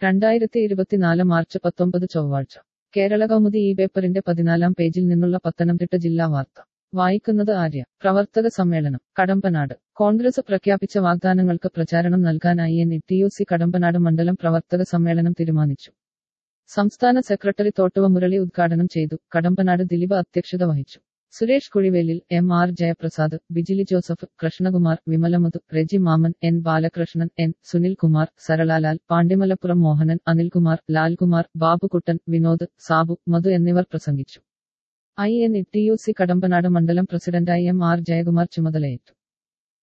രണ്ടായിരത്തി ഇരുപത്തിനാല് മാർച്ച് പത്തൊമ്പത് ചൊവ്വാഴ്ച കേരള കൗമുദി ഈ പേപ്പറിന്റെ പതിനാലാം പേജിൽ നിന്നുള്ള പത്തനംതിട്ട ജില്ലാ വാർത്ത വായിക്കുന്നത് ആര്യ പ്രവർത്തക സമ്മേളനം കടമ്പനാട് കോൺഗ്രസ് പ്രഖ്യാപിച്ച വാഗ്ദാനങ്ങൾക്ക് പ്രചാരണം നൽകാനായി N T U C Kadampanad മണ്ഡലം പ്രവർത്തക സമ്മേളനം തീരുമാനിച്ചു സംസ്ഥാന സെക്രട്ടറി തോട്ടുവ മുരളി ഉദ്ഘാടനം ചെയ്തു കടമ്പനാട് ദിലീപ് അധ്യക്ഷത വഹിച്ചു Suresh Kuzhivelil M R Jayaprasad Bijili Joseph Krishnakumar Vimalamadhu Reji Mammen N Balakrishnan N Sunilkumar Saralalal Pandimalappuram Mohanan Anilkumar Lalkumar Babukuttan Vinod Sabu Madhu എന്നിവർ പ്രസംഗിച്ചു I N T U C Kadampanad മണ്ഡലം പ്രസിഡന്റായി എം ആർ ജയകുമാർ ചുമതലയേറ്റു